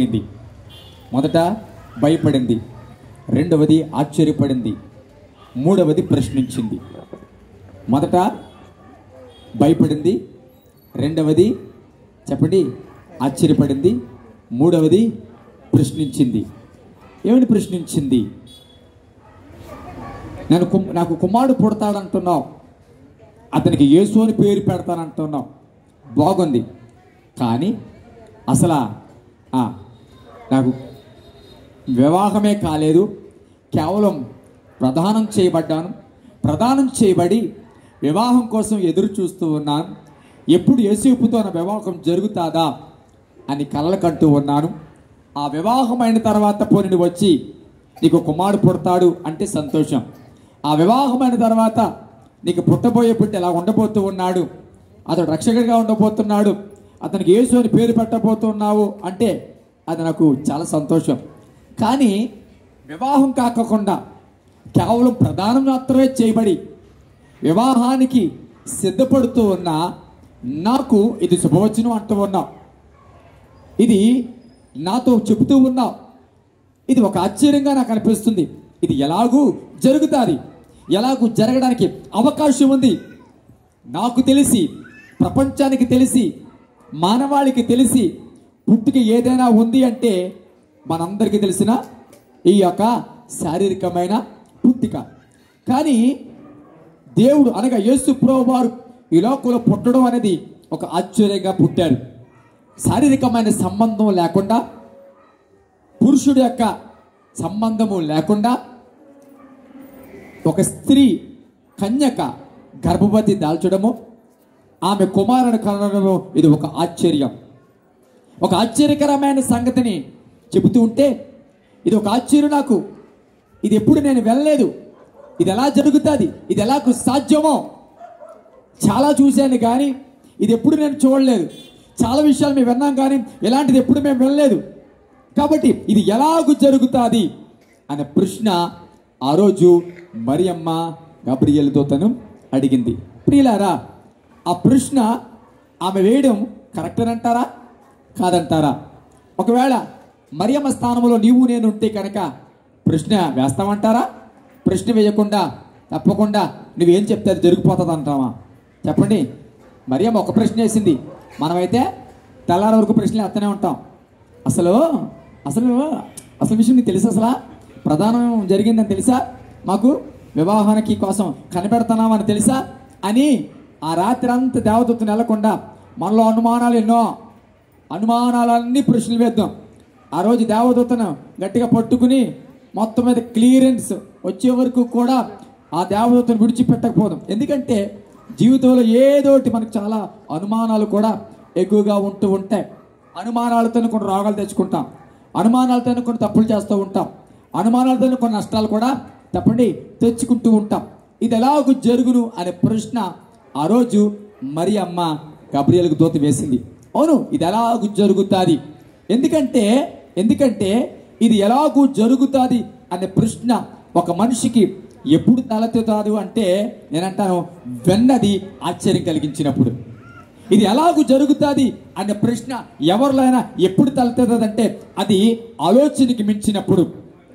జరిగిపోయింది మొదట భయపడింది రెండవది ఆశ్చర్యపడింది మూడవది ప్రశ్నించింది మొదట భయపడింది రెండవది చెప్పండి ఆశ్చర్యపడింది మూడవది ప్రశ్నించింది ఏమని ప్రశ్నించింది నేను కుమ్- నాకు కుమారుడు పుడతాడంటున్నావు అతనికి యేసు అని పేరు పెడతానంటున్నావు బాగుంది కానీ అసలు ఆ, నాకు వివాహమే కాలేదు కేవలం ప్రదానం చేయబడ్డాను ప్రదానం చేయబడి వివాహం కోసం ఎదురు చూస్తూ ఉన్నాను ఎప్పుడు యేసుపుతో నా వివాహం జరుగుతాదా అని కలలకంటూ ఉన్నాను ఆ వివాహమైన తర్వాత పోని వచ్చి నీకు కుమారుడు పుడతాడు అంటే సంతోషం ఆ వివాహమైన తర్వాత నీకు పుట్టబోయే పుట్టి ఎలా ఉండబోతూ ఉన్నాడు అతడు రక్షకుడిగా ఉండబోతున్నాడు అతనికి యేసు అని పేరు పెట్టబోతున్నావు అంటే అది నాకు చాలా సంతోషం కానీ వివాహం కాకుండా కేవలం ప్రధానం మాత్రమే చేయబడి వివాహానికి సిద్ధపడుతూ ఉన్న నాకు ఇది శుభవచనం అంటూ ఉన్నావు ఇది నాతో చెబుతూ ఉన్నావు ఇది ఒక ఆశ్చర్యంగా నాకు అనిపిస్తుంది ఇది ఎలాగూ జరుగుతుంది ఎలాగూ జరగడానికి అవకాశం ఉంది నాకు తెలిసి ప్రపంచానికి తెలిసి మానవాళికి తెలిసి పుట్టుక ఏదైనా ఉంది అంటే మనందరికీ తెలిసిన ఈ యొక్క శారీరకమైన పుట్టిక కానీ దేవుడు అనగా యేసు ప్రభు వారు ఈ లోకంలో పుట్టడం అనేది ఒక ఆశ్చర్యంగా పుట్టాడు శారీరకమైన సంబంధం లేకుండా పురుషుడి యొక్క సంబంధము లేకుండా ఒక స్త్రీ కన్యక గర్భవతి దాల్చడము ఆమె కుమారుని కనడము ఇది ఒక ఆశ్చర్యం ఒక ఆశ్చర్యకరమైన సంగతిని చెబుతూ ఉంటే ఇది ఒక ఆశ్చర్యం నాకు ఇది ఎప్పుడు నేను వెళ్ళలేదు ఇది ఎలా జరుగుతుంది ఇది ఎలాగూ సాధ్యమో చాలా చూశాను కానీ ఇది ఎప్పుడు నేను చూడలేదు చాలా విషయాలు మేము విన్నాం కానీ ఇలాంటిది ఎప్పుడు మేము వినలేదు కాబట్టి ఇది ఎలాగూ జరుగుతుంది అనే ప్రశ్న ఆ రోజు మరియమ్మ గబ్రియలతో తను అడిగింది ప్రియులారా ఆ ప్రశ్న ఆమె వేయడం కరెక్ట్ అంటారా కాదంటారా ఒకవేళ మరియమ్మ స్థానంలో నీవు నేను ఉంటే కనుక ప్రశ్న వేస్తామంటారా ప్రశ్న వేయకుండా తప్పకుండా నువ్వేం చెప్తే అది జరిగిపోతుంది అంటావా చెప్పండి మరియమ్మ ఒక ప్రశ్న వేసింది మనమైతే తెల్లారి వరకు ప్రశ్నలు వేస్తూనే ఉంటాం అసలు అసలు అసలు విషయం నీకు తెలుసా అసలు ప్రధానం జరిగిందని తెలుసా మాకు వివాహానికి కోసం కనిపెడుతున్నామని తెలుసా అని ఆ రాత్రి అంతా దేవదత్తు నెలకొండా మనలో అనుమానాలు ఎన్నో అనుమానాలన్నీ ప్రశ్నలు వేద్దాం ఆ రోజు దేవదూతను గట్టిగా పట్టుకుని మొత్తం మీద క్లియరెన్స్ వచ్చే వరకు కూడా ఆ దేవదూతను విడిచిపెట్టకపోదాం ఎందుకంటే జీవితంలో ఏదోటి మనకు చాలా అనుమానాలు కూడా ఎక్కువగా ఉంటూ ఉంటాయి అనుమానాలతో కొన్ని రోగాలు తెచ్చుకుంటాం అనుమానాలతో కొన్ని తప్పులు చేస్తూ ఉంటాం అనుమానాలతో కొన్ని నష్టాలు కూడా తప్పండి తెచ్చుకుంటూ ఉంటాం ఇది ఎలాగూ జరుగును అనే ప్రశ్న ఆ రోజు మరి అమ్మ గబ్రియలకు దోత వేసింది అవును ఇది ఎలాగూ జరుగుతుంది ఎందుకంటే ఎందుకంటే ఇది ఎలాగూ జరుగుతుంది అనే ప్రశ్న ఒక మనిషికి ఎప్పుడు తలెత్తుతాదు అంటే నేనంటాను వెన్నది ఆశ్చర్యం కలిగించినప్పుడు ఇది ఎలాగూ జరుగుతుంది అనే ప్రశ్న ఎవరిలోనైనా ఎప్పుడు తలెత్తుతుందంటే అది ఆలోచనకి మించినప్పుడు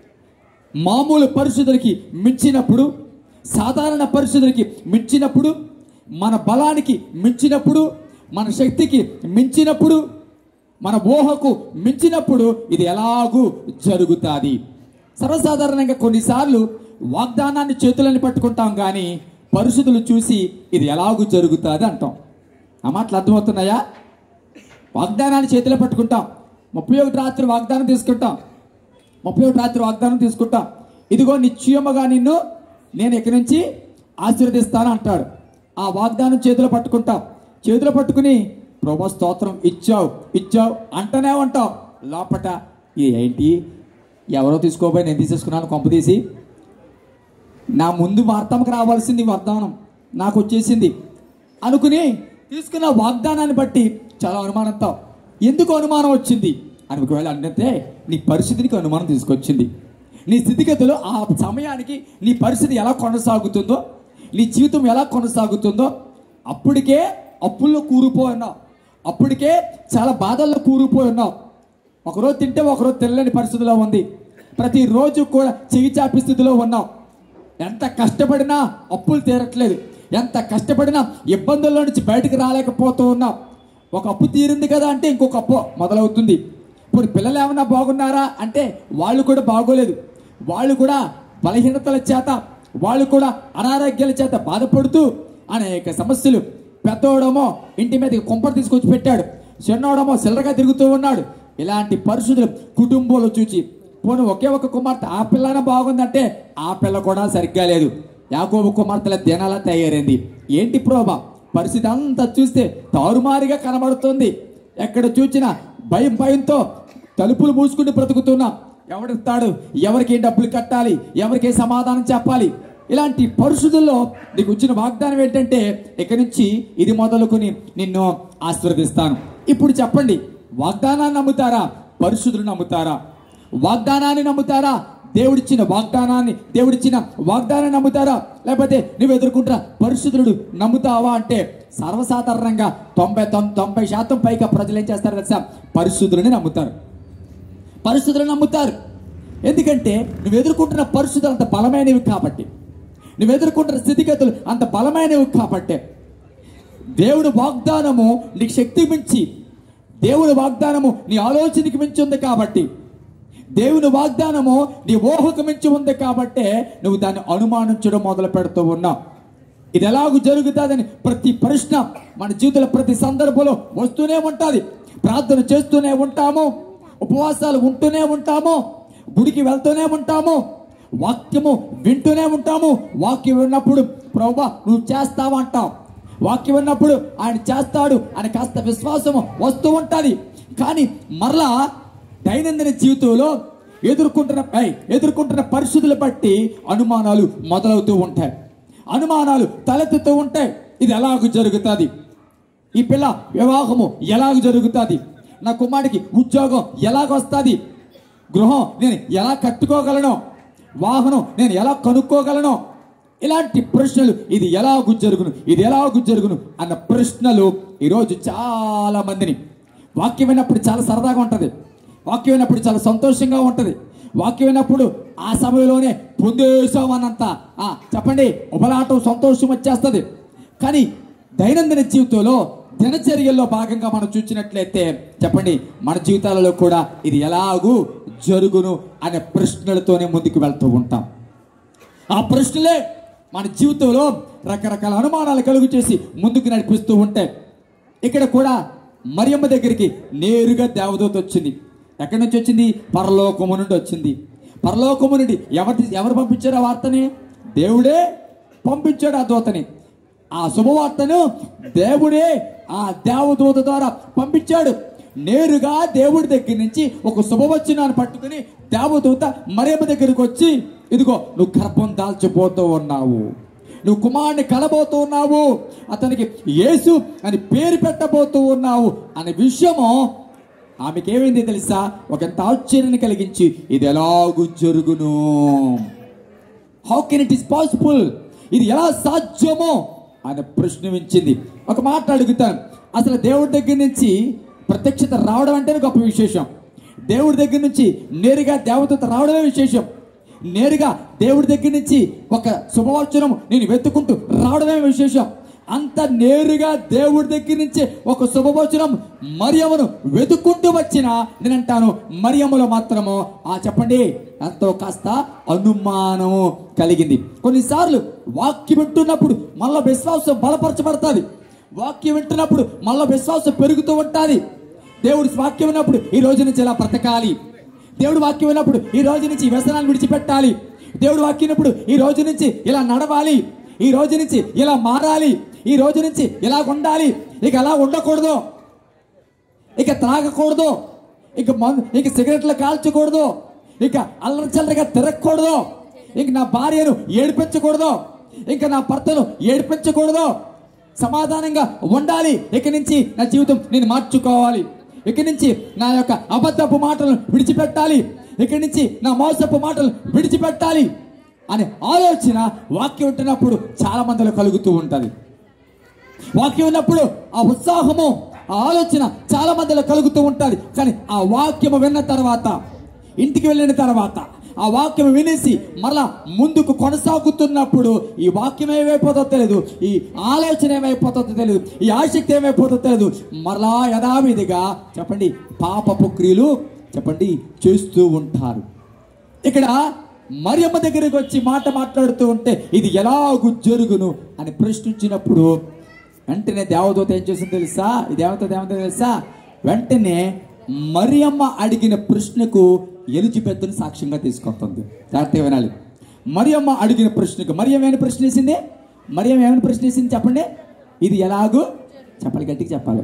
మామూలు పరిస్థితులకి మించినప్పుడు సాధారణ పరిస్థితులకి మించినప్పుడు మన బలానికి మించినప్పుడు మన శక్తికి మించినప్పుడు మన ఊహకు మించినప్పుడు ఇది ఎలాగూ జరుగుతుంది సర్వసాధారణంగా కొన్నిసార్లు వాగ్దానాన్ని చేతులని పట్టుకుంటాం కానీ పరిస్థితులు చూసి ఇది ఎలాగూ జరుగుతుంది అంటాం ఆ మాటలు అర్థమవుతున్నాయా వాగ్దానాన్ని చేతిలో పట్టుకుంటాం ముప్పై ఒకటి రాత్రి వాగ్దానం తీసుకుంటాం ముప్పై ఒకటి రాత్రి వాగ్దానం తీసుకుంటాం ఇదిగో నిశ్చయముగా నిన్ను నేను ఇక్కడి నుంచి ఆశీర్వదిస్తాను అంటాడు ఆ వాగ్దానం చేతిలో పట్టుకుంటాం చేతిలో పట్టుకుని ప్రభా స్తోత్రం ఇచ్చావు ఇచ్చావు అంటనే ఉంటావు లోపట ఇది ఏంటి ఎవరో తీసుకోపోయి నేను తీసేసుకున్నాను కొంప తీసి నా ముందు వార్తమ్మకు రావాల్సింది వాగ్దానం నాకు వచ్చేసింది అనుకుని తీసుకున్న వాగ్దానాన్ని బట్టి చాలా అనుమానంతో ఎందుకు అనుమానం వచ్చింది అని ఒకవేళ అంటే నీ పరిస్థితికి అనుమానం తీసుకొచ్చింది నీ స్థితిగతులు ఆ సమయానికి నీ పరిస్థితి ఎలా కొనసాగుతుందో నీ జీవితం ఎలా కొనసాగుతుందో అప్పటికే అప్పుల్లో కూరుపోయి ఉన్నావు అప్పటికే చాలా బాధల్లో కూరుపోయి ఉన్నావు ఒకరోజు తింటే ఒకరోజు తినలేని పరిస్థితిలో ఉంది ప్రతిరోజు కూడా చెయ్యి చాపి స్థితిలో ఉన్నాం ఎంత కష్టపడినా అప్పులు తీరట్లేదు ఎంత కష్టపడినా ఇబ్బందుల్లో నుంచి బయటకు రాలేకపోతూ ఉన్నాం ఒక అప్పు తీరింది కదా అంటే ఇంకొక అప్పు మొదలవుతుంది ఇప్పుడు పిల్లలు ఏమన్నా బాగున్నారా అంటే వాళ్ళు కూడా బాగోలేదు వాళ్ళు కూడా బలహీనతల చేత వాళ్ళు కూడా అనారోగ్యాల చేత బాధపడుతూ అనేక సమస్యలు పెద్దోడమో ఇంటి మీదకి కొంపలు తీసుకొచ్చి పెట్టాడు చిన్నోడమో సిల్లరగా తిరుగుతూ ఉన్నాడు ఇలాంటి పరిస్థితులు కుటుంబంలో చూచి పోను ఒకే ఒక కుమార్తె ఆ పిల్లన బాగుందంటే ఆ పిల్ల కూడా సరిగ్గా లేదు యాకోబు కుమార్తెల దినాలా తయారైంది ఏంటి ప్రోభ పరిస్థితి అంతా చూస్తే తారుమారిగా కనబడుతుంది ఎక్కడ చూసినా భయం భయంతో తలుపులు మూసుకుని బ్రతుకుతున్నా ఎవడిస్తాడు ఎవరికి డబ్బులు కట్టాలి ఎవరికి సమాధానం చెప్పాలి ఇలాంటి పరిస్థితుల్లో నీకు వచ్చిన వాగ్దానం ఏంటంటే ఇక్కడి నుంచి ఇది మొదలుకొని నిన్ను ఆశీర్వదిస్తాను ఇప్పుడు చెప్పండి వాగ్దానాన్ని నమ్ముతారా పరిశుద్ధులు నమ్ముతారా వాగ్దానాన్ని నమ్ముతారా దేవుడిచ్చిన వాగ్దానాన్ని దేవుడిచ్చిన వాగ్దానాన్ని నమ్ముతారా లేకపోతే నువ్వు ఎదుర్కొంటున్న పరిశుద్ధుడు నమ్ముతావా అంటే సర్వసాధారణంగా తొంభై తొం- తొంభై శాతం పైగా ప్రజలు ఏం చేస్తారు తెలుసా పరిశుద్ధులని నమ్ముతారు పరిస్థితులను నమ్ముతారు ఎందుకంటే నువ్వు ఎదుర్కొంటున్న పరిస్థితులు అంత బలమైనవి కాబట్టి నువ్వు ఎదుర్కొంటున్న స్థితిగతులు అంత బలమైనవి కాబట్టే దేవుడు వాగ్దానము నీకు శక్తి మించి దేవుని వాగ్దానము నీ ఆలోచనకి మించి ఉంది కాబట్టి దేవుని వాగ్దానము నీ ఊహకు మించి ఉంది కాబట్టే నువ్వు దాన్ని అనుమానించడం మొదలు పెడుతూ ఉన్నావు ఇది ఎలాగూ జరుగుతుందని ప్రతి ప్రశ్న మన జీవితంలో ప్రతి సందర్భంలో వస్తూనే ఉంటుంది ప్రార్థన చేస్తూనే ఉంటాము ఉపవాసాలు ఉంటూనే ఉంటాము గుడికి వెళ్తూనే ఉంటాము వాక్యము వింటూనే ఉంటాము వాక్యం విన్నప్పుడు ప్రభా నువ్వు చేస్తావా అంటావు వాక్యం విన్నప్పుడు ఆయన చేస్తాడు అని కాస్త విశ్వాసము వస్తూ ఉంటుంది కానీ మరలా దైనందిన జీవితంలో ఎదుర్కొంటున్న ఐ, ఎదుర్కొంటున్న పరిస్థితులు బట్టి అనుమానాలు మొదలవుతూ ఉంటాయి అనుమానాలు తలెత్తుతూ ఉంటాయి ఇది ఎలాగ జరుగుతుంది ఈ పిల్ల వివాహము ఎలాగ జరుగుతుంది నా కుమారుడికి ఉద్యోగం ఎలాగ వస్తుంది గృహం నేను ఎలా కట్టుకోగలను వాహనం నేను ఎలా కనుక్కోగలను ఇలాంటి ప్రశ్నలు ఇది ఎలాగూ జరుగును ఇది ఎలాగూ జరుగును అన్న ప్రశ్నలు ఈరోజు చాలా మందిని వాక్యం విన్నప్పుడు చాలా సరదాగా ఉంటుంది వాక్యం విన్నప్పుడు చాలా సంతోషంగా ఉంటుంది వాక్యం విన్నప్పుడు ఆ సమయంలోనే పొందేశాం అన్నంత ఆ, చెప్పండి ఉపలాటం సంతోషం వచ్చేస్తుంది కానీ దైనందిన జీవితంలో దినచర్యల్లో భాగంగా మనం చూసినట్లయితే చెప్పండి మన జీవితాలలో కూడా ఇది ఎలాగూ జరుగును అనే ప్రశ్నలతోనే ముందుకు వెళ్తూ ఉంటాం ఆ ప్రశ్నలే మన జీవితంలో రకరకాల అనుమానాలు కలుగు చేసి ముందుకు నడిపిస్తూ ఉంటాయి ఇక్కడ కూడా మరియమ్మ దగ్గరికి నేరుగా దేవదూత వచ్చింది ఎక్కడి నుంచి వచ్చింది పరలోకము నుండి వచ్చింది పరలోకము నుండి ఎవరి ఎవరు పంపించారు ఆ వార్తని దేవుడే పంపించాడు ఆ దూతని ఆ శుభవార్తను దేవుడే ఆ దేవదూత ద్వారా పంపించాడు నేరుగా దేవుడి దగ్గర నుంచి ఒక శుభవచనాన్ని పట్టుకుని దేవదూత మరియమ్మ దగ్గరికి వచ్చి ఇదిగో నువ్వు గర్భం దాల్చిపోతూ ఉన్నావు నువ్వు కుమారుని కలబోతూ ఉన్నావు అతనికి యేసు అని పేరు పెట్టబోతూ ఉన్నావు అనే విషయము ఆమెకి ఏమైంది తెలుసా ఒకంత ఆశ్చర్యాన్ని కలిగించి ఇది ఎలాగూ జరుగును how can it is possible ఇది ఎలా సాధ్యమో ఆయన ప్రశ్నించింది ఒక మాట అడుగుతాను అసలు దేవుడి దగ్గర నుంచి ప్రత్యక్షత రావడం అంటేనే గొప్ప విశేషం దేవుడి దగ్గర నుంచి నేరుగా దేవదూత రావడమే విశేషం నేరుగా దేవుడి దగ్గర నుంచి ఒక శుభవచనం నేను వెతుకుంటూ రావడమే విశేషం అంత నేరుగా దేవుడి దగ్గర నుంచి ఒక శుభవచనం మరియమ్మను వెతుక్కుంటూ వచ్చిన నేనంటాను మరియమ్మలో మాత్రము ఆ చెప్పండి ఎంతో కాస్త అనుమానము కలిగింది కొన్నిసార్లు వాక్యం వింటున్నప్పుడు మళ్ళా విశ్వాసం బలపరచబడుతుంది వాక్యం వింటున్నప్పుడు మళ్ళా విశ్వాసం పెరుగుతూ ఉంటుంది దేవుడి వాక్యం విన్నప్పుడు ఈ రోజు నుంచి ఇలా బ్రతకాలి దేవుడు వాక్యం విన్నప్పుడు ఈ రోజు నుంచి ఈ వ్యసనాన్ని విడిచిపెట్టాలి దేవుడు వాక్యం విన్నప్పుడు ఈ రోజు నుంచి ఇలా నడవాలి ఈ రోజు నుంచి ఇలా మారాలి ఈ రోజు నుంచి ఇలా ఉండాలి ఇక అలా ఉండకూడదు ఇక త్రాగకూడదు ఇక మందు ఇక సిగరెట్లు కాల్చకూడదు ఇక అల్లరచల్లరగా తిరగకూడదు ఇంక నా భార్యను ఏడిపించకూడదు ఇంక నా భర్తను ఏడిపించకూడదు సమాధానంగా ఉండాలి ఇక నుంచి నా జీవితం నేను మార్చుకోవాలి ఇక నుంచి నా యొక్క అబద్ధపు మాటలను విడిచిపెట్టాలి ఇక నుంచి నా మోసపు మాటలు విడిచిపెట్టాలి అనే ఆలోచన వాక్యం ఉంటున్నప్పుడు చాలా మందిలో కలుగుతూ ఉంటుంది వాక్యం ఉన్నప్పుడు ఆ ఉత్సాహము ఆ ఆలోచన చాలా మందిలో కలుగుతూ ఉంటుంది కానీ ఆ వాక్యము విన్న తర్వాత ఇంటికి వెళ్ళిన తర్వాత ఆ వాక్యం వినేసి మరలా ముందుకు కొనసాగుతున్నప్పుడు ఈ వాక్యం ఏమైపోతుందో తెలియదు ఈ ఆలోచన ఏమైపోతుందో తెలియదు ఈ ఆసక్తి ఏమైపోతుందో తెలియదు మరలా యథావిధిగా చెప్పండి పాపపు క్రియలు చెప్పండి చేస్తూ ఉంటారు ఇక్కడ మరియమ్మ దగ్గరికి వచ్చి మాట మాట్లాడుతూ ఉంటే ఇది ఎలాగు జరుగును అని ప్రశ్నించినప్పుడు వెంటనే దేవదూత ఏం చేసింది తెలుసా ఈ దేవత దేవత తెలుసా వెంటనే మరియమ్మ అడిగిన ప్రశ్నకు ఎలిజబెత్తును సాక్ష్యంగా తీసుకొస్తుంది జాగ్రత్తగా వినాలి మరియమ్మ అడిగిన ప్రశ్నకు మరియం ఏమైనా ప్రశ్న వేసింది మరియం ఏమైనా ప్రశ్న వేసింది చెప్పండి ఇది ఎలాగూ చెప్పాలి గట్టిగా చెప్పాలి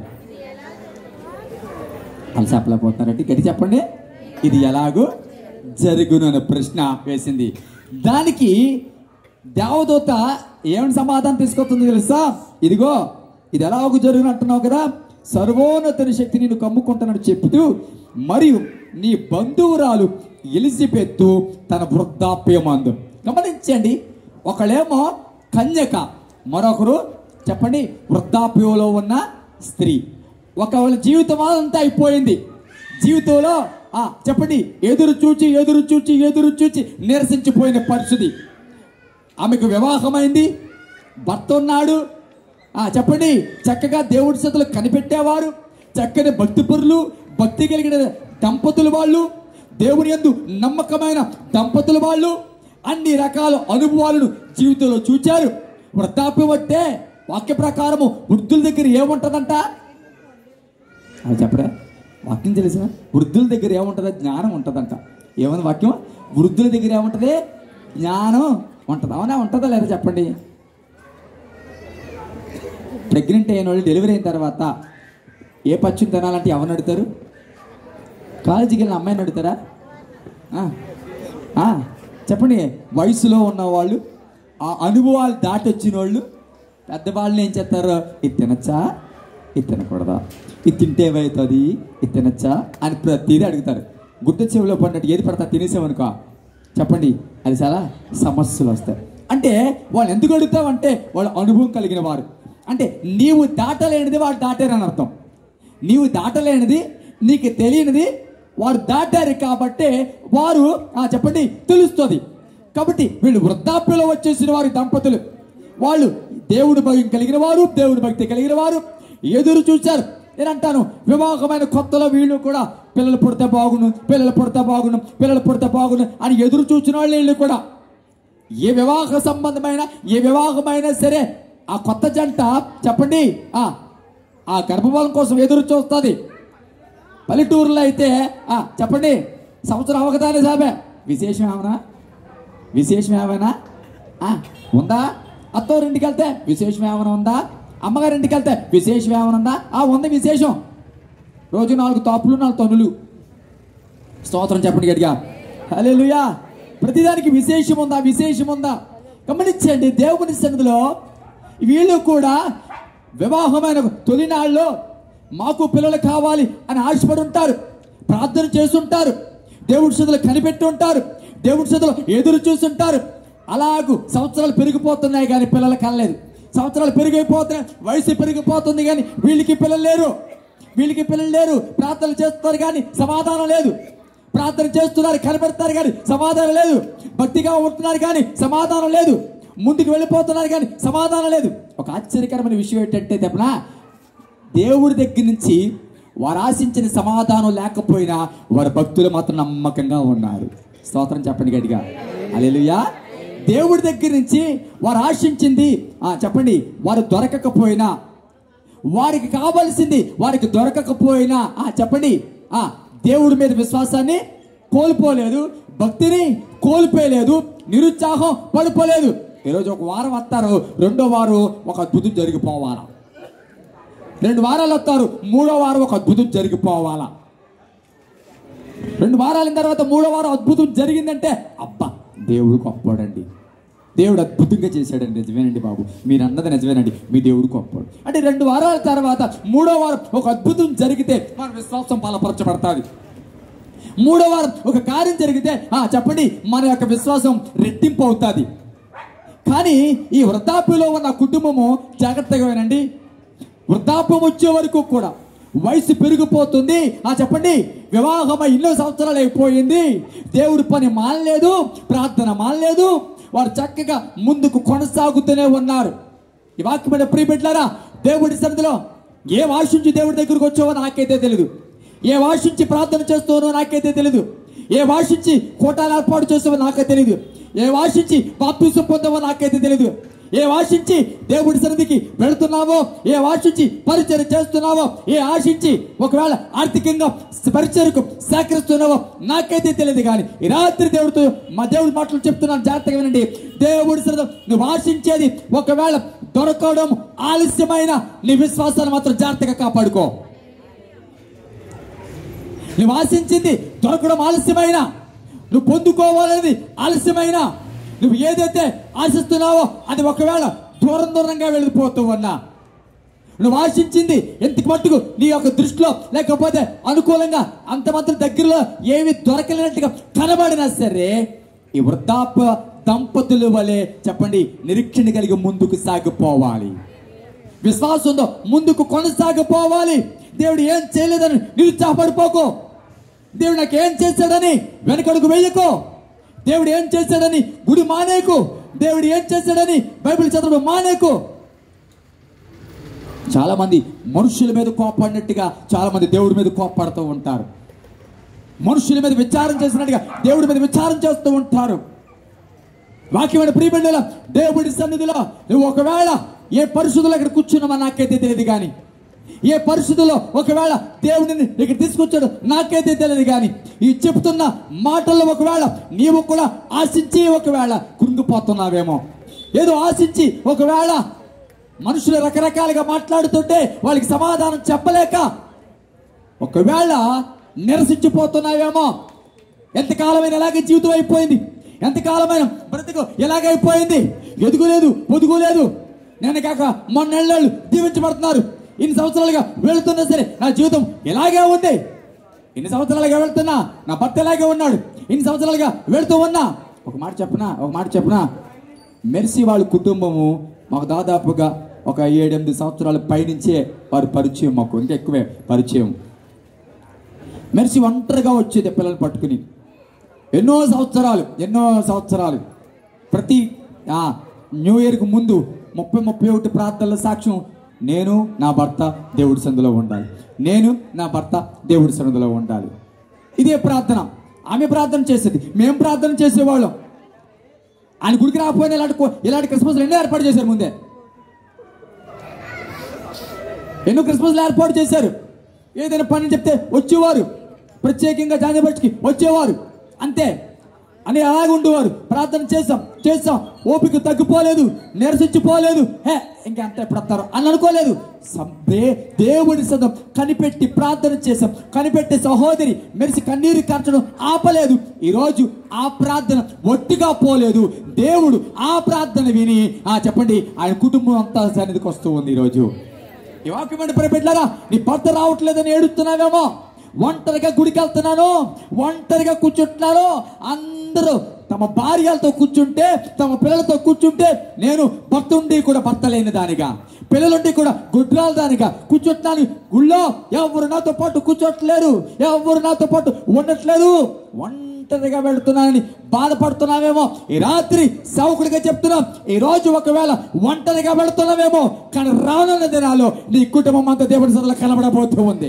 వాళ్ళు చెప్పలేకపోతున్నారంటే గట్టి చెప్పండి ఇది ఎలాగూ జరుగును అనే ప్రశ్న వేసింది దానికి దేవదూత ఏమని సమాధానం తీసుకొస్తుంది తెలుసా ఇదిగో ఇది ఎలాగూ జరుగును అంటున్నావు కదా సర్వోన్నతుని శక్తి నేను కమ్ముకుంటానని చెప్తూ మరియు నీ బంధువురాలు ఎలిజబెత్తు తన వృద్ధాప్యమందు గమనించండి ఒకళ్ళేమో కన్యక మరొకరు చెప్పండి వృద్ధాప్యంలో ఉన్న స్త్రీ ఒకవేళ జీవితం అంతా అయిపోయింది జీవితంలో ఆ చెప్పండి ఎదురు చూచి ఎదురు చూచి ఎదురు చూచి నిరసించిపోయిన పరిస్థితి ఆమెకు వివాహమైంది భర్త ఉన్నాడు ఆ చెప్పండి చక్కగా దేవుడి చేతులు కనిపెట్టేవారు చక్కని భక్తి పరులు భక్తి కలిగిన దంపతులు వాళ్ళు దేవుని యందు నమ్మకమైన దంపతులు వాళ్ళు అన్ని రకాల అనుభవాలను జీవితంలో చూచారు వృద్ధాప్యం అంటే వాక్య ప్రకారము వృద్ధుల దగ్గర ఏముంటదంట అది చెప్పరా వాక్యం తెలిసిన వృద్ధుల దగ్గర ఏముంటుందో జ్ఞానం ఉంటుందంట ఏమన్నా వాక్యం వృద్ధుల దగ్గర ఏముంటుంది జ్ఞానం ఉంటుంది అవునా ఉంటుందా లేదా చెప్పండి ప్రెగ్నెంట్ అయిన వాళ్ళు డెలివరీ అయిన తర్వాత ఏ పచ్చుని తినాలంటే ఎవరిని అడుగుతారు కాలేజీకి వెళ్ళిన అమ్మాయిని అడుగుతారా ఆ, ఆ, చెప్పండి వయసులో ఉన్నవాళ్ళు ఆ అనుభవాలు దాటి వచ్చిన వాళ్ళు పెద్దవాళ్ళని ఏం చేస్తారు ఇది తినచ్చా ఇది తినకూడదా ఇది తింటే ఏమవుతుంది ఇది తినచ్చా అని ప్రతిదీ అడుగుతారు గుడ్డ చెవిలో పడినట్టు ఏది పడతా తినేసామనుకో చెప్పండి అది చాలా సమస్యలు వస్తాయి అంటే వాళ్ళు ఎందుకు అడుగుతావంటే వాళ్ళు అనుభవం కలిగిన వారు అంటే నీవు దాటలేనిది వాళ్ళు దాటారని అర్థం నీవు దాటలేనిది నీకు తెలియనిది వారు దాటారు కాబట్టి వారు ఆ చెప్పండి తెలుస్తుంది కాబట్టి వీళ్ళు వృద్ధాప్యంలో వచ్చేసిన వారి దంపతులు వాళ్ళు దేవుడి భయం కలిగిన వారు దేవుడి భక్తి కలిగిన వారు ఎదురు చూశారు నేను అంటాను వివాహమైన కొత్తలో వీళ్ళు కూడా పిల్లలు పుడితే బాగును పిల్లలు పుడితే బాగును పిల్లలు పుడితే బాగును అని ఎదురు చూసిన వాళ్ళు వీళ్ళు కూడా ఏ వివాహ సంబంధమైన ఏ వివాహమైనా సరే ఆ కొత్త జంట చెప్పండి ఆ ఆ గర్భఫలం కోసం ఎదురు చూస్తుంది పల్లెటూరులో అయితే ఆ చెప్పండి సంవత్సరం అవగతానే సాబే విశేషం ఏమన్నా విశేషం ఏమైనా ఆ, ఉందా అత్తవారింటికి వెళ్తే విశేషం ఏమైనా ఉందా అమ్మగారింటికి వెళ్తే విశేషం ఏమైనా ఉందా ఆ ఉంది విశేషం రోజు నాలుగు తాపులు నాలుగు తనులు స్తోత్రం చెప్పండి గట్టిగా హల్లెలూయా ప్రతిదానికి విశేషం ఉందా విశేషం ఉందా గమనించండి దేవుని సన్నిధిలో వీళ్ళు కూడా వివాహమైన తొలినాళ్ళలో మాకు పిల్లలు కావాలి అని ఆశపడి ఉంటారు ప్రార్థన చేస్తుంటారు దేవుడి సన్నిధిలో కనిపెట్టి ఉంటారు దేవుడి సన్నిధిలో ఎదురు చూస్తుంటారు అలాగూ సంవత్సరాలు పెరిగిపోతున్నాయి కానీ పిల్లలు కనలేదు సంవత్సరాలు పెరిగిపోతున్నాయి వయసు పెరిగిపోతుంది కానీ వీళ్ళకి పిల్లలు లేరు వీళ్ళకి పిల్లలు లేరు ప్రార్థనలు చేస్తున్నారు కానీ సమాధానం లేదు ప్రార్థన చేస్తున్నారు కనబడతారు కానీ సమాధానం లేదు భక్తిగా ఉంటున్నారు కానీ సమాధానం లేదు ముందుకు వెళ్ళిపోతున్నారు కానీ సమాధానం లేదు ఒక ఆశ్చర్యకరమైన విషయం ఏంటంటే చెప్పనా దేవుడి దగ్గర నుంచి వారు ఆశించిన సమాధానం లేకపోయినా వారి భక్తులు మాత్రం నమ్మకంగా ఉన్నారు స్తోత్రం చెప్పండి గట్టిగా అలెలుయా దేవుడి దగ్గర నుంచి వారు ఆశించింది ఆ చెప్పండి వారు దొరకకపోయినా వారికి కావలసింది వారికి దొరకకపోయినా ఆ చెప్పండి ఆ దేవుడి మీద విశ్వాసాన్ని కోల్పోలేదు భక్తిని కోల్పోయలేదు నిరుత్సాహం పడిపోలేదు ఈరోజు ఒక వారం వస్తారు రెండో వారం ఒక అద్భుతం జరిగిపోవాలా రెండు వారాలు వస్తారు మూడో వారం ఒక అద్భుతం జరిగిపోవాలా రెండు వారాల తర్వాత మూడో వారం అద్భుతం జరిగిందంటే అబ్బా దేవుడు గొప్పవాడండి దేవుడు అద్భుతంగా చేశాడండి నిజమేనండి బాబు మీరు అన్నది నిజమేనండి మీ దేవుడు గొప్పవాడు అంటే రెండు వారాల తర్వాత మూడో వారం ఒక అద్భుతం జరిగితే మన విశ్వాసం బలపరచబడతాది మూడో వారం ఒక కార్యం జరిగితే ఆ చెప్పండి మన యొక్క విశ్వాసం రెట్టింపు అవుతుంది కానీ ఈ వృద్ధాప్యంలో ఉన్న కుటుంబము జాగ్రత్తగా వినండి వృద్ధాప్యం వచ్చే వరకు కూడా వయసు పెరిగిపోతుంది ఆ చెప్పండి వివాహం ఎన్నో సంవత్సరాలు అయిపోయింది దేవుడి పని మానలేదు ప్రార్థన మానలేదు వారు చక్కగా ముందుకు కొనసాగుతూనే ఉన్నారు ఈ వాక్యమైన ప్రియ బిడ్డలారా దేవుడి సన్నిధిలో ఏ ఆశించి దేవుడి దగ్గరకు వచ్చావో నాకైతే తెలియదు ఏ ఆశించి ప్రార్థన చేస్తావో నాకైతే తెలియదు ఏ ఆశించి కోటాలు ఏర్పాటు చేస్తావో నాకైతే తెలియదు ఏ ఆశించి బాప్తీసం పొందావో నాకైతే తెలియదు ఏ ఆశించి దేవుడి సన్నిధికి వెళుతున్నావో ఏ ఆశించి పరిచయం చేస్తున్నావో ఏ ఆశించి ఒకవేళ ఆర్థికంగా పరిచయకు సేకరిస్తున్నావో నాకైతే తెలియదు కానీ ఈ రాత్రి దేవుడితో మా దేవుడి మాటలు చెప్తున్నాను జాగ్రత్తగా వినండి దేవుడి సన్నిధి నువ్వు ఆశించేది ఒకవేళ దొరకడం ఆలస్యమైన నీ విశ్వాసాన్ని మాత్రం జాగ్రత్తగా కాపాడుకో నువ్వు ఆశించింది దొరకడం ఆలస్యమైన నువ్వు పొందుకోవాలనేది ఆలస్యమైన నువ్వు ఏదైతే ఆశిస్తున్నావో అది ఒకవేళ దూరం దూరంగా వెళ్ళిపోతూ ఉన్నా నువ్వు ఆశించింది ఎంతకు మట్టుకు నీ యొక్క దృష్టిలో లేకపోతే అనుకూలంగా అంత మాత్రం దగ్గరలో ఏమి దొరకలేనట్టుగా కనబడినా సరే ఈ వృద్ధాప్య దంపతుల వలె చెప్పండి నిరీక్షణ కలిగి ముందుకు సాగిపోవాలి విశ్వాసంతో ముందుకు కొనసాగిపోవాలి దేవుడు ఏం చేయలేదని నిరుత్సాహపడిపోకు దేవుడు నాకు ఏం చేశాడని వెనకడుగు వేయకు దేవుడు ఏం చేశాడని గుడి మానేకు దేవుడు ఏం చేశాడని బైబిల్ చదవడం మానేకు చాలా మంది మనుషుల మీద కోపడినట్టుగా చాలా మంది దేవుడి మీద కోపడుతూ ఉంటారు మనుషుల మీద విచారం చేసినట్టుగా దేవుడి మీద విచారం చేస్తూ ఉంటారు వాక్యమైన ప్రియబిడ్డల దేవుడి సన్నిధిలో నువ్వు ఒకవేళ ఏ పరిస్థితుల్లో ఇక్కడ కూర్చున్నామో నాకైతే తెలియదు కానీ ఏ పరిస్థితుల్లో ఒకవేళ దేవుడిని ఇక్కడ తీసుకొచ్చాడు నాకైతే తెలియదు కానీ ఈ చెప్తున్న మాటల్లో ఒకవేళ నీవు కూడా ఆశించి ఒకవేళ కృంగిపోతున్నావేమో ఏదో ఆశించి ఒకవేళ మనుషులు రకరకాలుగా మాట్లాడుతుంటే వాళ్ళకి సమాధానం చెప్పలేక ఒకవేళ నిరసించిపోతున్నావేమో ఎంతకాలమైన ఎలాగే జీవితం అయిపోయింది ఎంతకాలమైన బ్రతుకు ఎలాగైపోయింది ఎదుగులేదు పొదుగులేదు నేను కాక మొన్నెళ్ళు దీవించబడుతున్నారు ఇన్ని సంవత్సరాలుగా వెళుతున్నా సరే నా జీవితం ఇలాగే ఉంది ఇన్ని సంవత్సరాలుగా వెళ్తున్నా నా భర్త ఇలాగే ఉన్నాడు ఇన్ని సంవత్సరాలుగా వెళుతూ ఉన్నా ఒక మాట చెప్పనా ఒక మాట చెప్పనా మెర్సీ వాళ్ళ కుటుంబము మాకు దాదాపుగా ఒక ఏడెనిమిది సంవత్సరాల పైనుంచే వారి పరిచయం మాకు ఇంకా ఎక్కువే పరిచయం మెర్సీ ఒంటరిగా వచ్చేది పిల్లల్ని పట్టుకుని ఎన్నో సంవత్సరాలు ఎన్నో సంవత్సరాలు ప్రతి ఆ, న్యూ ఇయర్కి ముందు ముప్పై ముప్పై ఒకటి ప్రార్థనల సాక్ష్యం నేను నా భర్త దేవుడి సందులో ఉండాలి నేను నా భర్త దేవుడి సన్నిధిలో ఉండాలి ఇదే ప్రార్థన ఆమె ప్రార్థన చేసేది మేము ప్రార్థన చేసేవాళ్ళం ఆయన గుడికి రాకపోయినా ఇలాంటి కో- ఇలాంటి క్రిస్మస్ ఎన్నో ఏర్పాటు చేశారు ముందే ఎన్నో క్రిస్మస్లు ఏర్పాటు చేశారు ఏదైనా పని చెప్తే వచ్చేవారు ప్రత్యేకంగా జాంజబట్కి వచ్చేవారు అంతే అని అలాగే ఉండేవారు ప్రార్థన చేసాం చేసాం ఓపిక తగ్గిపోలేదు నిరసించిపోలేదు హే ఇంకెంత ఎప్పుడు వస్తారు అని అనుకోలేదు సబ్బే దేవుడి సదం కనిపెట్టి ప్రార్థన చేసాం కనిపెట్టే సహోదరి మెరిసి కన్నీరు కార్చడం ఆపలేదు ఈరోజు ఆ ప్రార్థన ఒట్టిగా పోలేదు దేవుడు ఆ ప్రార్థన విని ఆ చెప్పండి ఆయన కుటుంబం అంతా సన్నిధికి వస్తూ ఉంది ఈరోజు ఈ వాక్యమైన పరిపెట్లారా నీ భర్త రావట్లేదని ఏడుస్తున్నావేమో ఒంటరిగా గుడికి వెళ్తున్నాను ఒంటరిగా కూర్చుంటున్నాను అందరూ తమ భార్యలతో కూర్చుంటే తమ పిల్లలతో కూర్చుంటే నేను భర్త ఉండి కూడా భర్త లేని దానిగా పిల్లలుండి కూడా గుడ్రాల దానిగా కూర్చుంటున్నాను గుళ్ళో ఎవరు నాతో పాటు కూర్చోట్లేరు ఎవరు నాతో పాటు ఉండట్లేదు ఒంటరిగా వెళుతున్నానని బాధపడుతున్నావేమో ఈ రాత్రి సేవకుడిగా చెప్తున్నాం ఈ రోజు ఒకవేళ ఒంటరిగా వెళుతున్నావేమో కానీ రానున్న దినాల్లో నీ కుటుంబం అంతా దేవుడి సరళ కనబడబోతూ ఉంది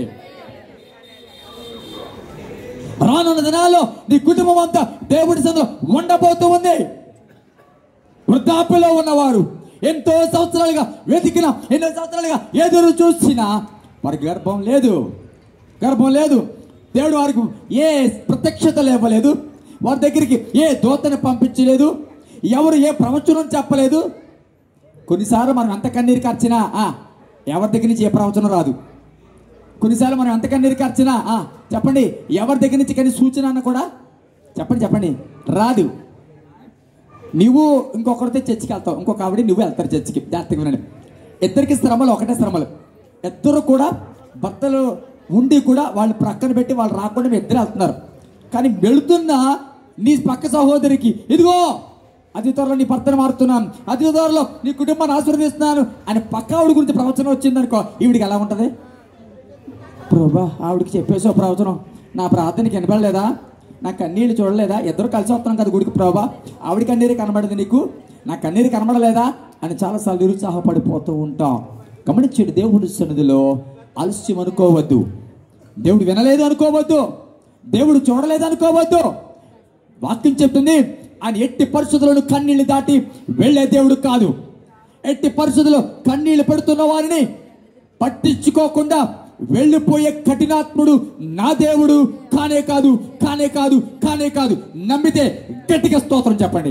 రానున్న దినాల్లో నీ కుటుంబం అంతా దేవుడి సందులో ఉండబోతూ ఉంది వృద్ధాప్యలో ఉన్నవారు ఎంతో సంవత్సరాలుగా వెతికిన ఎన్నో సంవత్సరాలుగా ఎదురు చూసినా వారికి గర్భం లేదు గర్భం లేదు దేవుడు వారికి ఏ ప్రత్యక్షత లేవలేదు వారి దగ్గరికి ఏ దోతని పంపించలేదు ఎవరు ఏ ప్రవచనం చెప్పలేదు కొన్నిసార్లు మనం ఎంత కన్నీరు కార్చినా ఆ, ఎవరి దగ్గర నుంచి ఏ ప్రవచనం రాదు కొన్నిసార్లు మనం ఎంత కన్నీరు కార్చినా ఆ, చెప్పండి ఎవరి దగ్గర నుంచి కానీ సూచన అన్న కూడా చెప్పండి చెప్పండి రాదు నువ్వు ఇంకొకరితో చర్చికి వెళ్తావు ఇంకొక ఆవిడ నువ్వు వెళ్తారు చర్చికి జాగ్రత్తగా వినండి ఇద్దరికి శ్రమలు ఒకటే శ్రమలు ఇద్దరు కూడా భర్తలు ఉండి కూడా వాళ్ళు ప్రక్కన పెట్టి వాళ్ళు రాకుండా మీ ఇద్దరు వెళ్తున్నారు కానీ వెళుతున్న నీ పక్క సహోదరికి ఇదిగో అతి త్వరలో నీ భర్తను మారుతున్నాను అతి త్వరలో నీ కుటుంబాన్ని ఆశీర్వదిస్తున్నాను అని పక్క ఆవిడ గురించి ప్రవచనం వచ్చిందనుకో ఈవిడికి ఎలా ఉంటది ప్రభా ఆవిడకి చెప్పేసావు ప్రవచనం నా ప్రార్థనకి వినపడలేదా నా కన్నీళ్ళు చూడలేదా ఇద్దరు కలిసి వస్తున్నాం కదా గుడికి ప్రభా ఆవిడ కన్నీరు కనబడింది నీకు నా కన్నీరు కనబడలేదా అని చాలాసార్లు నిరుత్సాహపడిపోతూ ఉంటాం గమనించండి దేవుడి సన్నిధిలో ఆలస్యం అనుకోవద్దు దేవుడు వినలేదు అనుకోవద్దు దేవుడు చూడలేదు అనుకోవద్దు వాక్యం చెప్తుంది ఆయన ఎట్టి పరిస్థితులను కన్నీళ్లు దాటి వెళ్ళే దేవుడు కాదు ఎట్టి పరిస్థితుల్లో కన్నీళ్లు పెడుతున్న వారిని పట్టించుకోకుండా వెళ్ళిపోయే కఠినాత్ముడు నా దేవుడు కానే కాదు కానే కాదు కానే కాదు నమ్మితే గట్టిగా స్తోత్రం చెప్పండి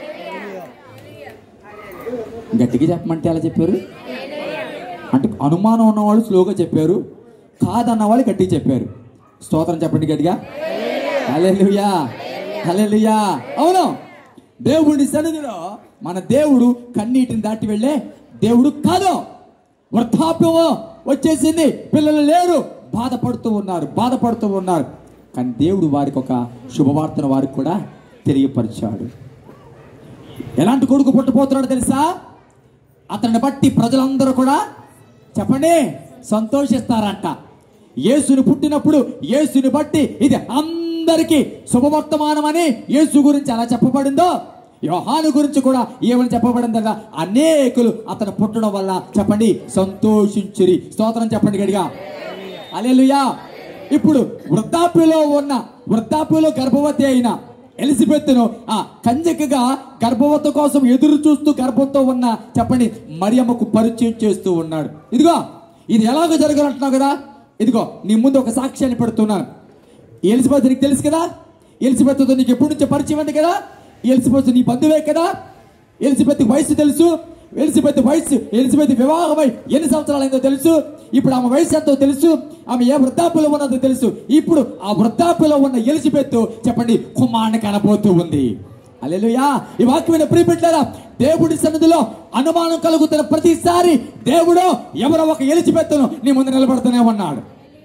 గట్టిగా చెప్పమంటే ఎలా చెప్పారు అంటే అనుమానం ఉన్నవాళ్ళు స్లోగా చెప్పారు కాదన్న వాళ్ళు గట్టిగా చెప్పారు స్తోత్రం చెప్పండి గట్టిగా హల్లెలూయా హల్లెలూయా అవును దేవుడి సన్నిధిలో మన దేవుడు కన్నీటిని దాటి వెళ్ళే దేవుడు కాదు వృద్ధాప్యము వచ్చేసింది పిల్లలు లేరు బాధపడుతూ ఉన్నారు బాధపడుతూ ఉన్నారు కానీ దేవుడు వారికి ఒక శుభవార్తను వారికి కూడా తెలియపరిచాడు ఎలాంటి కొడుకు పుట్టబోతున్నాడో తెలుసా అతన్ని బట్టి ప్రజలందరూ కూడా చెప్పండి సంతోషిస్తారంట యేసుని పుట్టినప్పుడు యేసుని బట్టి ఇది అందరికీ శుభవర్తమానమని యేసు గురించి ఎలా చెప్పబడిందో యోహాను గురించి కూడా ఏమని చెప్పబడిందగా అనేకులు అతను పుట్టడం వల్ల చెప్పండి సంతోషించిరి స్తోత్రం చెప్పండి గడిగా అలెలుయా ఇప్పుడు వృద్ధాప్యలో ఉన్న వృద్ధాప్యలో గర్భవతి అయిన ఎలిజబెత్ను ఆ కంజకగా గర్భవతి కోసం ఎదురు చూస్తూ గర్భంతో ఉన్న చెప్పండి మరియమ్మకు పరిచయం చేస్తూ ఉన్నాడు ఇదిగో ఇది ఎలాగో జరగాలంటున్నావు కదా ఇదిగో నీ ముందు ఒక సాక్ష్యాన్ని పెడుతున్నాను ఎలిజబెత్ నీకు తెలుసు కదా ఎలిజబెత్తో నీకు ఎప్పటి నుంచో పరిచయం ఉంది కదా ఎలిజబెత్ నీ బంధువే కదా ఎలిజబెత్ వయసు తెలుసు ఎలిజబెత్ వయసు ఎలిజబెత్ వివాహమై ఎన్ని సంవత్సరాలైందో తెలుసు ఇప్పుడు ఆమె వయసు ఎంతో తెలుసు ఆమె ఏ వృద్ధాప్యలో ఉన్నదో తెలుసు ఇప్పుడు ఆ వృద్ధాప్యలో ఉన్న ఎలిజబెత్ చెప్పండి కుమారుని కనబోతూ ఉంది అల్లెలుయా ఈ వాక్యమైన ప్రియపెట్టారా దేవుడి సన్నిధిలో అనుమానం కలుగుతున్న ప్రతిసారి దేవుడు ఎవరో ఒక ఎలిజబెత్తును నీ ముందు నిలబడుతూనే ఉన్నాడు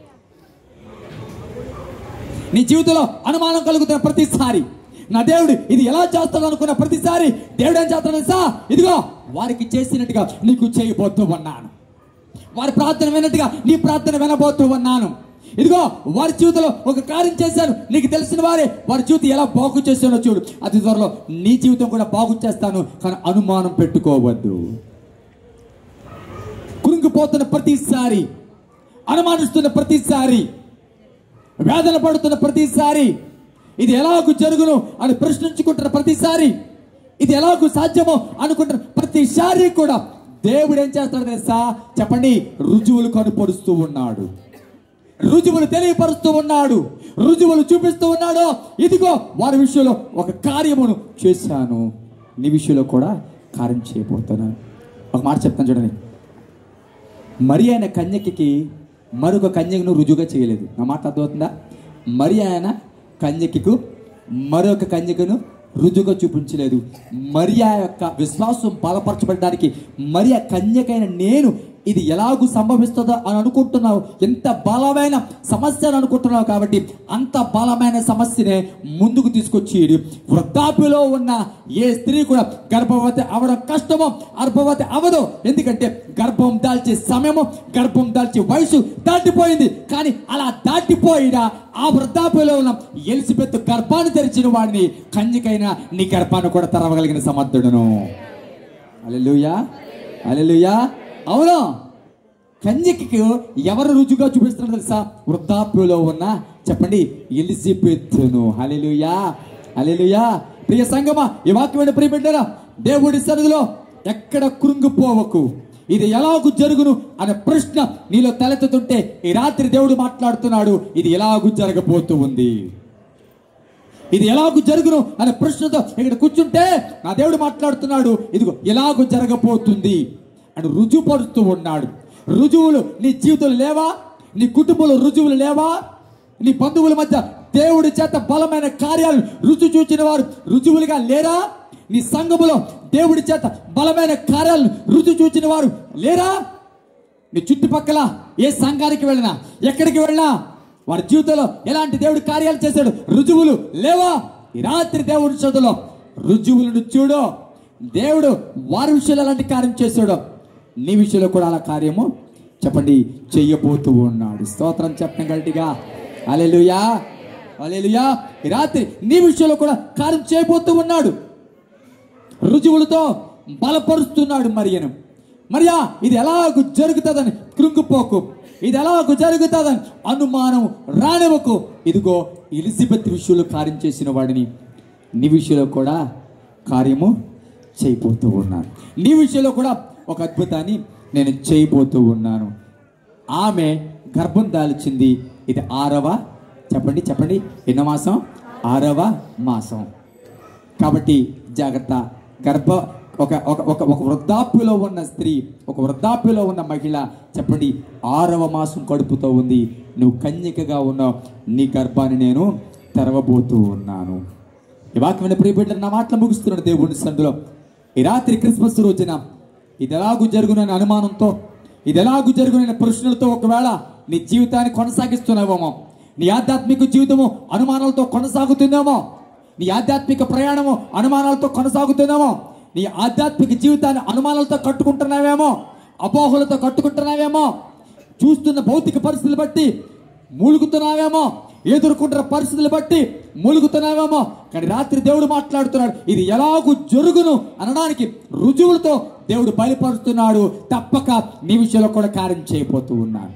నీ జీవితంలో అనుమానం కలుగుతున్న ప్రతిసారి నా దేవుడు ఇది ఎలా చేస్తాడు అనుకున్న ప్రతిసారి దేవుడు ఏం చేస్తాడు సా ఇదిగో వారికి చేసినట్టుగా నీకు చేయబోతూ ఉన్నాను వారి ప్రార్థన విన్నట్టుగా నీ ప్రార్థన వినబోతూ ఉన్నాను ఇదిగో వారి జీవితంలో ఒక కార్యం చేశాను నీకు తెలిసిన వారే వారి జీవితం ఎలా బాగు చేస్తానో చూడు అతి త్వరలో నీ జీవితం కూడా బాగు చేస్తాను కానీ అనుమానం పెట్టుకోవద్దు కురుంగిపోతున్న ప్రతిసారి అనుమానిస్తున్న ప్రతిసారి వేదన పడుతున్న ప్రతిసారి ఇది ఎలాగూ జరుగును అని ప్రశ్నించుకుంటున్న ప్రతిసారి ఇది ఎలాగూ సాధ్యమో అనుకుంటున్న ప్రతిసారి కూడా దేవుడు ఏం చేస్తాడు తెలుసా చెప్పండి రుజువులు కనుపరుస్తూ ఉన్నాడు రుజువులు తెలియపరుస్తూ ఉన్నాడు రుజువులు చూపిస్తూ ఉన్నాడు ఇదిగో వారి విషయంలో ఒక కార్యమును చేశాను నీ విషయంలో కూడా కార్యం చేయబోతున్నాను ఒక మాట చెప్తాను చూడండి మరి ఆయన కన్యకకి మరొక కన్యకను రుజువుగా చేయలేదు నా మాట అర్థమవుతుందా మరి ఆయన కన్యకకు మరొక కన్యకను రుజువుగా చూపించలేదు మరియా యొక్క విశ్వాసం బలపరచబడడానికి మరియా కన్యకైన నేను ఇది ఎలాగూ సంభవిస్తుందో అని అనుకుంటున్నావు ఎంత బలమైన సమస్య అని అనుకుంటున్నావు కాబట్టి అంత బలమైన సమస్యనే ముందుకు తీసుకొచ్చి వృద్ధాప్యలో ఉన్న ఏ స్త్రీ కూడా గర్భవతి అవడం కష్టమో గర్భవతి అవదు ఎందుకంటే గర్భం దాల్చే సమయము గర్భం దాల్చే వయసు దాటిపోయింది కానీ అలా దాటిపోయిన ఆ వృద్ధాప్యలో ఉన్న ఎలిసిపెత్తు గర్భాన్ని తెరిచిన వాడిని కన్యకైనా నీ గర్భాన్ని కూడా తెరవగలిగిన సమర్థుడును అలెలుయా అలెలుయా అవును కన్యకకు ఎవరు రుజుగా చూపిస్తున్నారు తెలుసా వృద్ధాప్యలో ఉన్న చెప్పండి ఎలిజబెత్తును హలెలుయా హలెలుయా ప్రియ సంగమా ఈ వాక్యమైన ప్రియపెట్టారా దేవుడి సన్నిధిలో ఎక్కడ కృంగిపోవకు ఇది ఎలాగూ జరుగును అనే ప్రశ్న నీలో తలెత్తుతుంటే ఈ రాత్రి దేవుడు మాట్లాడుతున్నాడు ఇది ఎలాగూ జరగబోతూ ఉంది ఇది ఎలాగూ జరుగును అనే ప్రశ్నతో ఇక్కడ కూర్చుంటే నా దేవుడు మాట్లాడుతున్నాడు ఇదిగో ఎలాగూ జరగబోతుంది అని రుజువుపరుస్తూ ఉన్నాడు రుజువులు నీ జీవితంలో లేవా నీ కుటుంబంలో రుజువులు లేవా నీ బంధువుల మధ్య దేవుడి చేత బలమైన కార్యాలు రుచి చూచిన వారు రుజువులుగా లేరా నీ సంఘములో దేవుడి చేత బలమైన కార్యాలను రుచి చూచిన వారు లేరా నీ చుట్టుపక్కల ఏ సంఘానికి వెళ్ళినా ఎక్కడికి వెళ్ళినా వారి జీవితంలో ఎలాంటి దేవుడు కార్యాలు చేశాడు రుజువులు లేవా ఈ రాత్రి దేవుడి చదువులో రుజువులను చూడు దేవుడు వారి విషయంలో ఎలాంటి కార్యం చేశాడో నీ విషయంలో కూడా అలా కార్యము చెప్పండి చెయ్యబోతూ ఉన్నాడు స్తోత్రం చెప్పండి గట్టిగా అలెలుయా అలెలుయా ఈ రాత్రి నీ విషయంలో కూడా కార్యం చేయబోతూ ఉన్నాడు రుజువులతో బలపరుస్తున్నాడు మరియను మరియా ఇది ఎలాగూ జరుగుతుందని కృంగిపోకు ఇది ఎలాగూ జరుగుతుందని అనుమానం రానివ్వకు ఇదిగో ఎలిజబెత్ విషయంలో కార్యం చేసిన వాడిని నీ విషయంలో కూడా కార్యము చేయబోతూ ఉన్నాను నీ విషయంలో కూడా ఒక అద్భుతాన్ని నేను చేయబోతూ ఉన్నాను ఆమె గర్భం దాల్చింది ఇది ఆరవ చెప్పండి చెప్పండి ఎన్నో మాసం ఆరవ మాసం కాబట్టి జాగ్రత్త గర్భ ఒక ఒక ఒక ఒక వృద్ధాప్యలో ఉన్న స్త్రీ ఒక వృద్ధాప్యలో ఉన్న మహిళ చెప్పండి ఆరవ మాసం కడుపుతో ఉంది నువ్వు కన్యకగా ఉన్నావు నీ గర్భాన్ని నేను తెరవబోతూ ఉన్నాను ఈ వాక్యమైన ప్రియబిడ్డ నా మాటలు ముగిస్తున్నాడు దేవుని సందులో ఈ రాత్రి క్రిస్మస్ రోజున ఇది ఎలాగూ జరుగునని అనుమానంతో ఇది ఎలాగూ జరుగునని ప్రశ్నలతో ఒకవేళ నీ జీవితాన్ని కొనసాగిస్తున్నావేమో నీ ఆధ్యాత్మిక జీవితము అనుమానాలతో కొనసాగుతుందేమో నీ ఆధ్యాత్మిక ప్రయాణము అనుమానాలతో కొనసాగుతుందేమో నీ ఆధ్యాత్మిక జీవితాన్ని అనుమానాలతో కట్టుకుంటున్నావేమో అపోహలతో కట్టుకుంటున్నావేమో చూస్తున్న భౌతిక పరిస్థితులు బట్టి మూలుగుతున్నావేమో ఎదుర్కొంటున్న పరిస్థితులు బట్టి మూలుగుతున్నావేమో కానీ రాత్రి దేవుడు మాట్లాడుతున్నాడు ఇది ఎలాగూ జరుగును అనడానికి రుజువులతో దేవుడు బయలుపరుస్తున్నాడు తప్పక నీ విషయంలో కూడా కార్యం చేయబోతూ ఉన్నాడు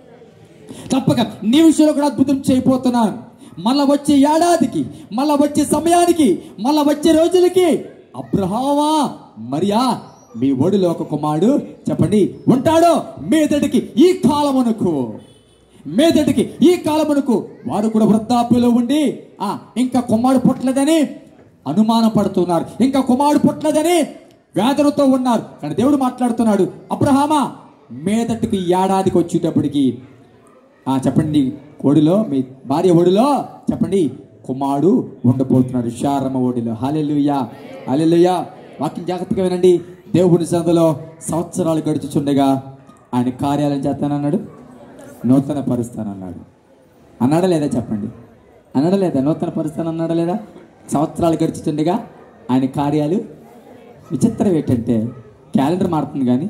తప్పక నీ విషయంలో కూడా అద్భుతం చేయబోతున్నాను మళ్ళా వచ్చే ఏడాదికి మళ్ళా వచ్చే సమయానికి మళ్ళా వచ్చే రోజులకి అబ్రహామా మరియా మీ ఒడిలో ఒక కుమారుడు చెప్పండి ఉంటాడో మీదటికి ఈ కాలమునకు మీదటికి ఈ కాలమునకు వారు కూడా వృద్ధాప్యలో ఉండి ఆ ఇంకా కుమారుడు పుట్టలేదని అనుమానం పడుతున్నారు ఇంకా కుమారుడు పుట్టలేదని వేదనతో ఉన్నారు కానీ దేవుడు మాట్లాడుతున్నాడు అబ్రహామా మీదటికి ఈ ఏడాదికి వచ్చేటప్పటికి ఆ చెప్పండి ఒడిలో మీ భార్య ఒడిలో చెప్పండి కుమారుడు ఉండబోతున్నాడు శారమ్మ ఒడిలో హాలెలుయా హాలెలుయా వాక్యం జాగ్రత్తగా వినండి దేవుని సందులో సంవత్సరాలు గడుచుచుండగా ఆయన కార్యాలయం చేస్తానన్నాడు నూతన పరుస్తానన్నాడు అన్నాడా లేదా చెప్పండి అన్నాడా లేదా నూతన పరుస్తాను అన్నాడా లేదా సంవత్సరాలు గడుచుతుండగా ఆయన కార్యాలు విచిత్రం ఏంటంటే క్యాలెండర్ మారుతుంది కానీ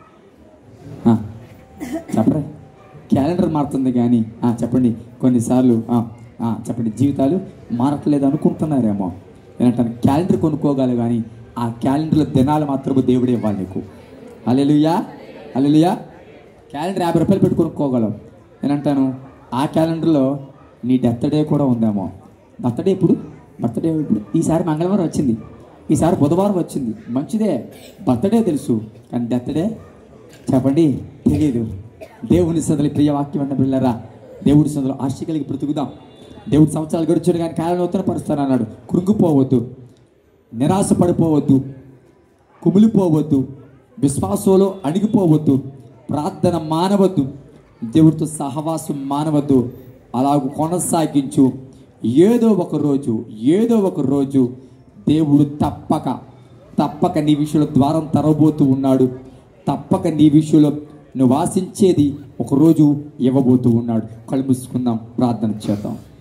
ఆ, చెప్పరా క్యాలెండర్ మారుతుంది కానీ ఆ, చెప్పండి కొన్నిసార్లు ఆ, ఆ, చెప్పండి జీవితాలు మారట్లేదు అనుకుంటున్నారేమో ఏంటంటే క్యాలెండర్ కొనుక్కోగలరు కానీ ఆ క్యాలెండర్లో దినాలు మాత్రమే దేవుడే ఇవ్వాలి నీకు అలెలుయా అలెలుయా క్యాలెండర్ యాభై రూపాయలు పెట్టి కొనుక్కోగలవు నేనంటాను ఆ క్యాలెండర్లో నీ డెత్ డే కూడా ఉందేమో బర్త్డే ఇప్పుడు బర్త్డే ఇప్పుడు ఈసారి మంగళవారం వచ్చింది ఈసారి బుధవారం వచ్చింది మంచిదే బర్త్డే తెలుసు కానీ డెత్ డే చెప్పండి తెలియదు దేవుని సందులో ప్రియ వాక్యం అన్న పిల్లరా దేవుడి సందులో ఆశ కలిగి బ్రతుకుదాం దేవుడి సంవత్సరాలు గడిచాడు కానీ కాలం నూతన పరుస్తానన్నాడు కృంగిపోవద్దు నిరాశ పడిపోవద్దు కుమిలిపోవద్దు విశ్వాసంలో అణిగిపోవద్దు ప్రార్థన మానవద్దు దేవుడితో సహవాసం మానవద్దు అలాగ కొనసాగించు ఏదో ఒక రోజు ఏదో ఒక రోజు దేవుడు తప్పక తప్పక నీ విషయంలో ద్వారం తెరవబోతూ ఉన్నాడు తప్పక నీ విషయంలో నువ్వు ఆశించేది ఒకరోజు ఇవ్వబోతూ ఉన్నాడు కళ్ళు మూసుకుందాం ప్రార్థన చేద్దాం